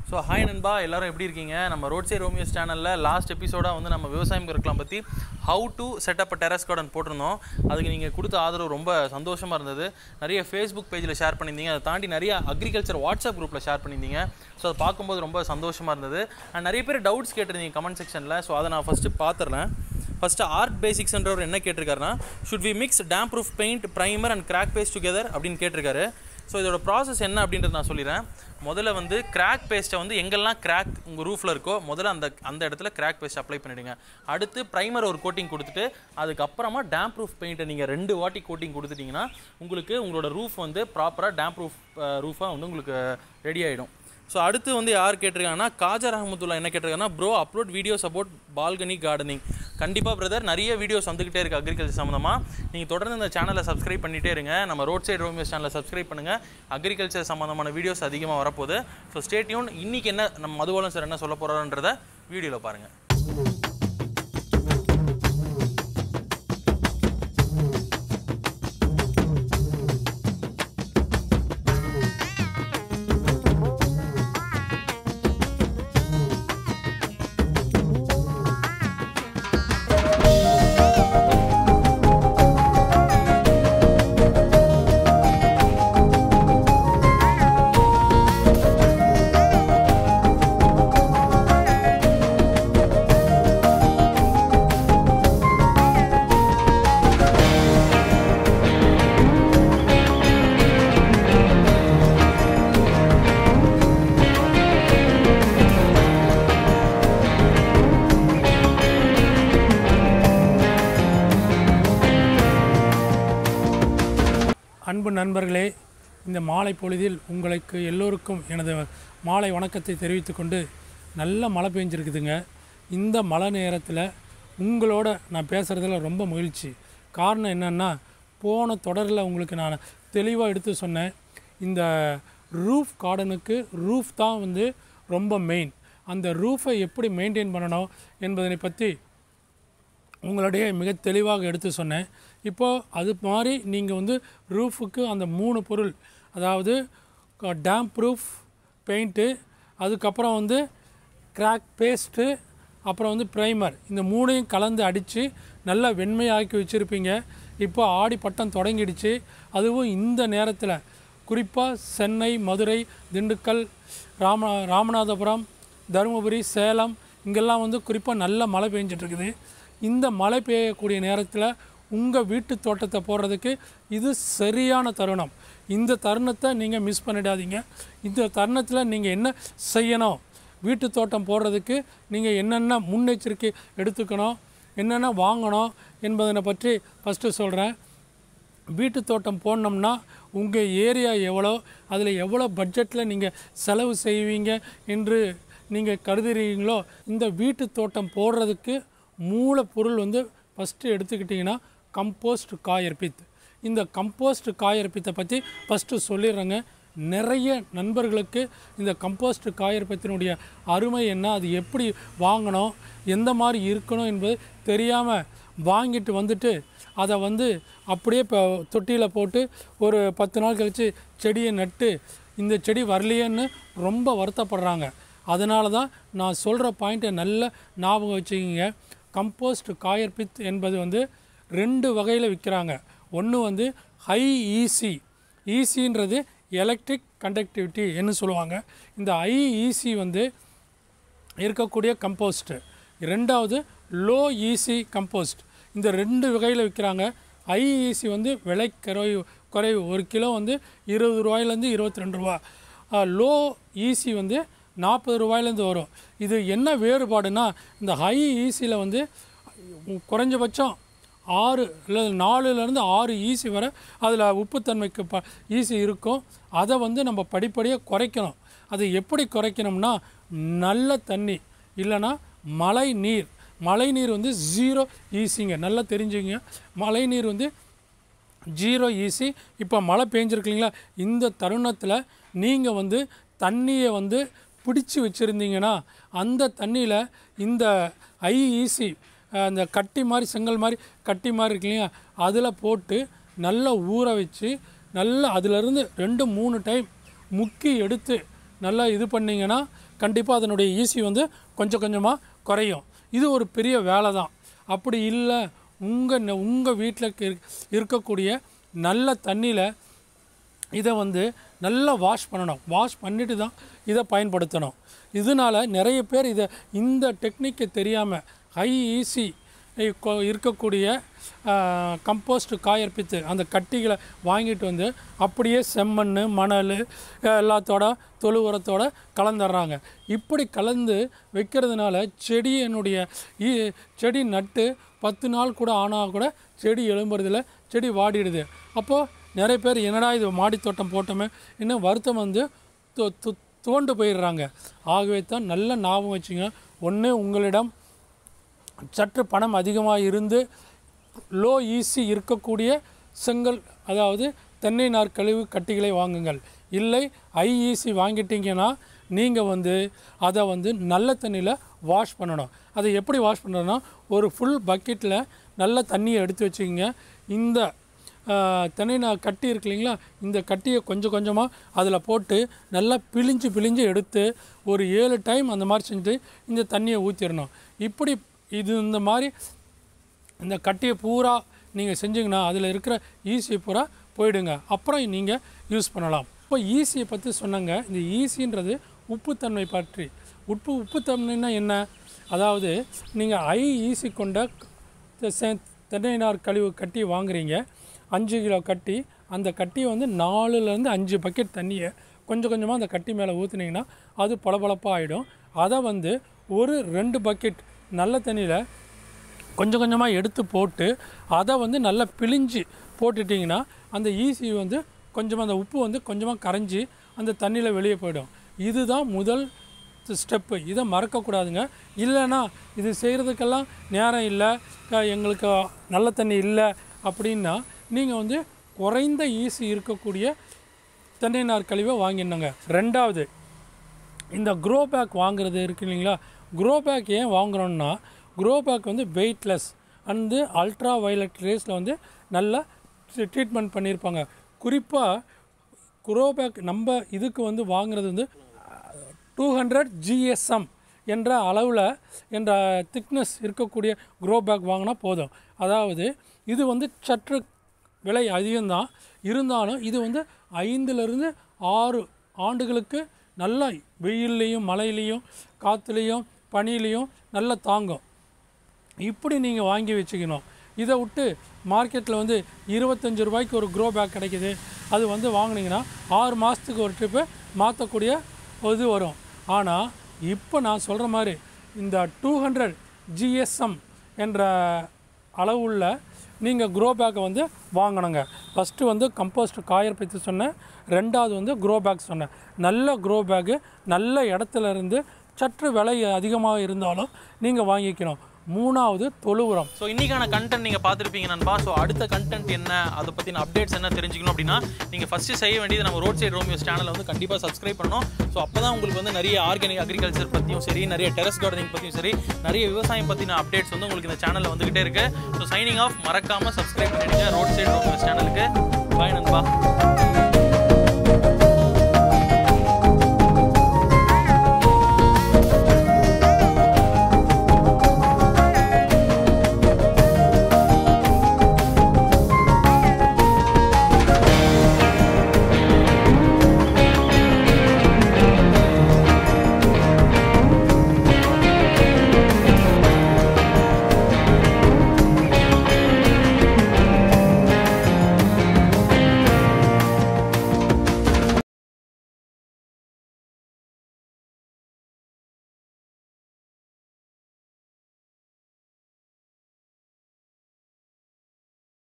so hi நண்பா எல்லாரும் எப்படி இருக்கீங்க நம்ம ரோட் சைட் ரோமியோஸ் சேனலில் லாஸ்ட் எபிசோடாக வந்து நம்ம விவசாயம் இருக்கலாம் பற்றி how to set up terrace garden போட்டிருந்தோம் அதுக்கு நீங்கள் கொடுத்த ஆதரவு ரொம்ப சந்தோஷமாக இருந்தது நிறைய ஃபேஸ்புக் பேஜில் ஷேர் பண்ணியிருந்தீங்க அதை தாண்டி நிறைய அக்ரிகல்ச்சர் வாட்ஸ்அப் குரூப்பில் ஷேர் பண்ணியிருந்தீங்க ஸோ அதை பார்க்கும்போது ரொம்ப சந்தோஷமாக இருந்தது அண்ட் நிறைய பேர் டவுட்ஸ் கேட்டிருந்தீங்க கமெண்ட் செக்ஷனில் ஸோ அதை நான் ஃபஸ்ட்டு பார்த்துறேன் ஃபஸ்ட்டு ஆர்ட் பேசிக்ஸ்ன்றவர் என்ன கேட்டிருக்காருன்னா should we mix damp proof paint primer and crack paste together அப்படின்னு கேட்டிருக்காரு ஸோ இதோட ப்ராசஸ் என்ன அப்படின்றது நான் சொல்லிடுறேன் முதல்ல வந்து கிராக் பேஸ்ட்டை வந்து எங்கெல்லாம் கிராக் உங்கள் ரூஃபில் இருக்கோ முதல்ல அந்த அந்த இடத்துல கிராக் பேஸ்ட் அப்ளை பண்ணிவிடுங்க அடுத்து ப்ரைமர் ஒரு கோட்டிங் கொடுத்துட்டு அதுக்கப்புறமா டேம் ப்ரூஃப் பெயிண்ட்டை நீங்கள் ரெண்டு வாட்டி கோட்டிங் கொடுத்துட்டிங்கன்னா உங்களுக்கு உங்களோட ரூஃப் வந்து ப்ராப்பராக டேம் ப்ரூஃப் ரூஃபாக வந்து உங்களுக்கு ரெடி ஆகிடும் ஸோ அடுத்து வந்து யார் கேட்டிருக்காங்கன்னா காஜர் அஹமத்துல்லா என்ன கேட்டிருக்காங்கன்னா bro upload videos about balcony gardening கண்டிப்பாக பிரதர் நிறைய வீடியோஸ் வந்துக்கிட்டே இருக்குது அக்ரிகல்ச்சர் சம்மந்தமாக நீங்கள் தொடர்ந்து இந்த சேனலை சப்ஸ்கிரைப் பண்ணிகிட்டே இருங்க நம்ம ரோட் சைடு ரோமியோஸ் சேனலை சப்ஸ்கிரைப் பண்ணுங்கள் அக்ரிகல்ச்சர் சம்மந்தமான வீடியோஸ் அதிகமாக வரப்போகுது ஸோ ஸ்டேட்யூன் இன்றைக்கி என்ன நம்ம மதுபாலம் சார் என்ன சொல்ல போகிறான்றத வீடியோவில் பாருங்கள் அன்பு நண்பர்களே இந்த மாலை பொழுதில் உங்களுக்கு எல்லோருக்கும் எனது மாலை வணக்கத்தை தெரிவித்துக்கொண்டு நல்ல மழை பெஞ்சிருக்குதுங்க இந்த மழை நேரத்தில் உங்களோட நான் பேசுகிறதுல ரொம்ப மகிழ்ச்சி காரணம் என்னென்னா போன தொடரில் உங்களுக்கு நான் தெளிவாக எடுத்து சொன்னேன் இந்த ரூஃப் கார்டனுக்கு ரூஃப் தான் வந்து ரொம்ப மெயின் அந்த ரூஃபை எப்படி மெயின்டைன் பண்ணணும் என்பதனை பற்றி உங்களுடைய மிக தெளிவாக எடுத்து சொன்னேன் இப்போது அது மாதிரி நீங்கள் வந்து ரூஃபுக்கு அந்த மூணு பொருள் அதாவது டேம் ப்ரூஃப் பெயிண்ட்டு அதுக்கப்புறம் வந்து கிராக் பேஸ்ட்டு அப்புறம் வந்து ப்ரைமர் இந்த மூணையும் கலந்து அடித்து நல்லா வெண்மையாக்கி வச்சுருப்பீங்க இப்போ ஆடி பட்டம் தொடங்கிடுச்சு அதுவும் இந்த நேரத்தில் குறிப்பாக சென்னை மதுரை திண்டுக்கல் ராம ராமநாதபுரம் தருமபுரி சேலம் இங்கெல்லாம் வந்து குறிப்பாக நல்ல மழை பெஞ்சிட்டு இருக்குது இந்த மழை பெய்யக்கூடிய நேரத்தில் உங்கள் வீட்டு தோட்டத்தை போடுறதுக்கு இது சரியான தருணம் இந்த தருணத்தை நீங்கள் மிஸ் பண்ணிடாதீங்க இந்த தருணத்தில் நீங்கள் என்ன செய்யணும் வீட்டு தோட்டம் போடுறதுக்கு நீங்கள் என்னென்ன முன்னெச்சரிக்கை எடுத்துக்கணும் என்னென்ன வாங்கணும் என்பதனை பற்றி ஃபஸ்ட்டு சொல்கிறேன் வீட்டு தோட்டம் போடணும்னா உங்கள் ஏரியா எவ்வளோ அதில் எவ்வளோ பட்ஜெட்டில் நீங்கள் செலவு செய்வீங்க என்று நீங்கள் கருதுறீங்களோ இந்த வீட்டு தோட்டம் போடுறதுக்கு மூலப்பொருள் வந்து ஃபஸ்ட்டு எடுத்துக்கிட்டிங்கன்னா கம்போஸ்ட் காயற்பித் இந்த கம்போஸ்ட் காயற்பித்தை பற்றி ஃபஸ்ட்டு சொல்லிடுறேங்க நிறைய நண்பர்களுக்கு இந்த கம்போஸ்ட் காயற்பத்தினுடைய அருமை என்ன அது எப்படி வாங்கணும் எந்த மாதிரி இருக்கணும் என்பது தெரியாமல் வாங்கிட்டு வந்துட்டு அதை வந்து அப்படியே இப்போ தொட்டியில் போட்டு ஒரு பத்து நாள் கழித்து செடியை நட்டு இந்த செடி வரலையேன்னு ரொம்ப வருத்தப்படுறாங்க அதனால தான் நான் சொல்கிற பாயிண்ட்டை நல்ல ஞாபகம் வச்சுக்கிங்க கம்போஸ்ட் காயற்பித் என்பது வந்து ரெண்டு வகையில் விற்கிறாங்க ஒன்று வந்து ஹை ஈசி ஈசின்றது எலக்ட்ரிக் கண்டக்டிவிட்டி என்ன சொல்லுவாங்க இந்த ஐஇசி வந்து இருக்கக்கூடிய கம்போஸ்ட்டு ரெண்டாவது லோ ஈசி கம்போஸ்ட் இந்த ரெண்டு வகையில் விற்கிறாங்க ஐஇசி வந்து விலை குறைவு குறைவு ஒரு கிலோ வந்து இருபது ரூபாயிலேருந்து இருபத்தி ரெண்டு ரூபா லோ ஈசி வந்து நாற்பது ரூபாயிலேருந்து வரும் இது என்ன வேறுபாடுனா இந்த ஹை ஈசியில் வந்து குறைஞ்சபட்சம் ஆறு இல்லை நாலுலேருந்து ஆறு ஈசி வரை அதில் உப்புத்தன்மைக்கு ப ஈசி இருக்கும் அதை வந்து நம்ம படிப்படியாக குறைக்கணும் அது எப்படி குறைக்கணும்னா நல்ல தண்ணி இல்லைன்னா மழை நீர் மழை நீர் வந்து ஜீரோ ஈஸிங்க நல்லா தெரிஞ்சுங்க மழை நீர் வந்து ஜீரோ ஈஸி இப்போ மழை பெஞ்சிருக்கு இல்லைங்களா இந்த தருணத்தில் நீங்கள் வந்து தண்ணியை வந்து பிடிச்சி வச்சுருந்தீங்கன்னா அந்த தண்ணியில் இந்த ஐஇசி அந்த கட்டி மாதிரி செங்கல் மாதிரி கட்டி மாதிரி இருக்கு இல்லையா அதில் போட்டு நல்லா ஊற வச்சு நல்லா அதிலிருந்து ரெண்டு மூணு டைம் முக்கி எடுத்து நல்லா இது பண்ணிங்கன்னா கண்டிப்பாக அதனுடைய ஈஸி வந்து கொஞ்சம் கொஞ்சமாக குறையும் இது ஒரு பெரிய வேலை தான் அப்படி இல்லை உங்கள் உங்கள் வீட்டில் இருக்கக்கூடிய நல்ல தண்ணியில் இதை வந்து நல்லா வாஷ் பண்ணணும் வாஷ் பண்ணிட்டு தான் இதை பயன்படுத்தணும் இதனால் நிறைய பேர் இதை இந்த டெக்னிக்கை தெரியாமல் ஹை ஈஸி இருக்கக்கூடிய கம்போஸ்ட் காயற்பித்து அந்த கட்டிகளை வாங்கிட்டு வந்து அப்படியே செம்மண் மணல் எல்லாத்தோட தொழு உரத்தோட கலந்துடுறாங்க இப்படி கலந்து வைக்கிறதுனால செடியினுடைய ஈ- செடி நட்டு பத்து நாள் கூட ஆனால் கூட செடி எழும்புறதில்ல செடி வாடிடுது அப்போது நிறைய பேர் என்னடா இது மாடி தோட்டம் போட்டோமே இன்னும் வருத்தம் வந்து து- து- துவண்டு போயிடுறாங்க ஆகவே தான் நல்ல ஞாபகம் வச்சுங்க ஒன்று உங்களிடம் சற்று பணம் அதிகமாக இருந்து லோ ஈஸி இருக்கக்கூடிய செங்கல் அதாவது தென்னை நார் கழிவு கட்டிகளை வாங்குங்கள் இல்லை ஐ ஈஸி வாங்கிட்டீங்கன்னா நீங்கள் வந்து அதை வந்து நல்ல தண்ணியில் வாஷ் பண்ணணும் அதை எப்படி வாஷ் பண்ணணும்னா ஒரு ஃபுல் பக்கெட்டில் நல்ல தண்ணியை எடுத்து வச்சுக்கிங்க இந்த ஆஹ், தென்னை நார் கட்டி இருக்கு இல்லைங்களா இந்த கட்டியை கொஞ்சம் கொஞ்சமாக அதில் போட்டு நல்லா பிழிஞ்சு பிழிஞ்சு எடுத்து ஒரு ஏழு டைம் அந்த மாதிரி செஞ்சுட்டு இந்த தண்ணியை ஊற்றிடணும் இப்படி இது இந்த மாதிரி இந்த கட்டியை பூரா நீங்கள் செஞ்சீங்கன்னா அதில் இருக்கிற ஈஸி பூரா போயிடுங்க அப்புறம் நீங்கள் யூஸ் பண்ணலாம் இப்போ ஈஸியை பற்றி சொன்னாங்க இந்த ஈஸின்றது உப்புத்தன்மை பற்றி உப்பு உப்புத்தன்மைன்னா என்ன அதாவது நீங்கள் ஐ ஈஸி கொண்ட த- செ- தென்னை நார் கழிவு கட்டி வாங்குறீங்க அஞ்சு கிலோ கட்டி அந்த கட்டியை வந்து நாலுலேருந்து அஞ்சு பக்கெட் தண்ணியை கொஞ்சம் கொஞ்சமாக அந்த கட்டி மேலே ஊற்றுனீங்கன்னா அது பளபளப்பாக ஆகிடும் அதை வந்து ஒரு ரெண்டு பக்கெட் நல்ல தண்ணியில் கொஞ்சம் கொஞ்சமாக எடுத்து போட்டு அதை வந்து நல்லா பிழிஞ்சு போட்டுட்டிங்கன்னா அந்த ஈசி வந்து கொஞ்சமாக அந்த உப்பு வந்து கொஞ்சமாக கரைஞ்சி அந்த தண்ணியில் வெளியே போயிடும் இதுதான் முதல் ஸ்டெப்பு இதை மறக்கக்கூடாதுங்க இல்லைன்னா இது செய்கிறதுக்கெல்லாம் நேரம் இல்லை க- எங்களுக்கு நல்ல தண்ணி இல்லை அப்படின்னா நீங்கள் வந்து குறைந்த ஈசி இருக்கக்கூடிய தென்னை நார் கழிவை வாங்கிடணுங்க ரெண்டாவது இந்த க்ரோ பேக் வாங்குறது இருக்கு இல்லைங்களா க்ரோ பேக் ஏன் வாங்குறோம்னா க்ரோ பேக் வந்து வெயிட்லெஸ் அண்டு அல்ட்ரா வயலட் ரேஸில் வந்து நல்லா ட்ரீட்மெண்ட் பண்ணியிருப்பாங்க குறிப்பாக க்ரோ பேக் நம்ம இதுக்கு வந்து வாங்குறது வந்து டூ ஹண்ட்ரட் ஜிஎஸ்எம் என்ற அளவில் என்ற திக்னஸ் இருக்கக்கூடிய க்ரோ பேக் வாங்கினா போதும் அதாவது இது வந்து சற்று விலை அதிகம்தான் இருந்தாலும் இது வந்து ஐந்துலேருந்து ஆறு ஆண்டுகளுக்கு நல்லா வெயில்லையும் மழையிலையும் காற்றுலையும் பனிலையும் நல்லா தாங்கும் இப்படி நீங்கள் வாங்கி வச்சுக்கணும் இதை விட்டு மார்க்கெட்டில் வந்து இருபத்தஞ்சு ரூபாய்க்கு ஒரு க்ரோ பேக் கிடைக்குது அது வந்து வாங்குனீங்கன்னா ஆறு மாதத்துக்கு ஒரு ட்ரிப்பு மாற்றக்கூடிய இது வரும் ஆனால் இப்போ நான் சொல்கிற மாதிரி இந்த டூ ஹண்ட்ரட் ஜிஎஸ்எம் என்ற அளவுள்ள நீங்கள் க்ரோ பேக்கை வந்து வாங்கணுங்க ஃபஸ்ட்டு வந்து கம்போஸ்ட் காயர் பற்றி சொன்னேன் ரெண்டாவது வந்து க்ரோ பேக் சொன்னேன் நல்ல க்ரோ பேக்கு நல்ல இடத்துல இருந்து சற்று விலை அதிகமாக இருந்தாலும் நீங்கள் வாங்கிக்கணும் மூணாவது தொழு உரம் ஸோ இன்னைக்கான கண்டென்ட் நீங்கள் பார்த்துருப்பீங்க நண்பா ஸோ அடுத்த கண்டென்ட் என்ன அதை பற்றின அப்டேட்ஸ் என்ன தெரிஞ்சுக்கணும் அப்படின்னா நீங்கள் ஃபஸ்ட்டு செய்ய வேண்டியது நம்ம ரோட் சைடு ரோமியோஸ் சேனலை வந்து கண்டிப்பாக சப்ஸ்கிரைப் பண்ணணும் ஸோ அப்போ தான் உங்களுக்கு வந்து நிறைய ஆர்கானிக் அக்ரிகல்ச்சர் பற்றியும் சரி நிறைய டெரஸ் கார்டனிங் பற்றியும் சரி நிறைய விவசாயம் பற்றின அப்டேட்ஸ் வந்து உங்களுக்கு இந்த சேனலில் வந்துகிட்டே இருக்கு ஸோ சைனிங் ஆஃப் மறக்காமல் சப்ஸ்கிரைப் பண்ணிடுங்க ரோட் சைடு ரோமியோஸ் சேனலுக்கு பாய் நண்பா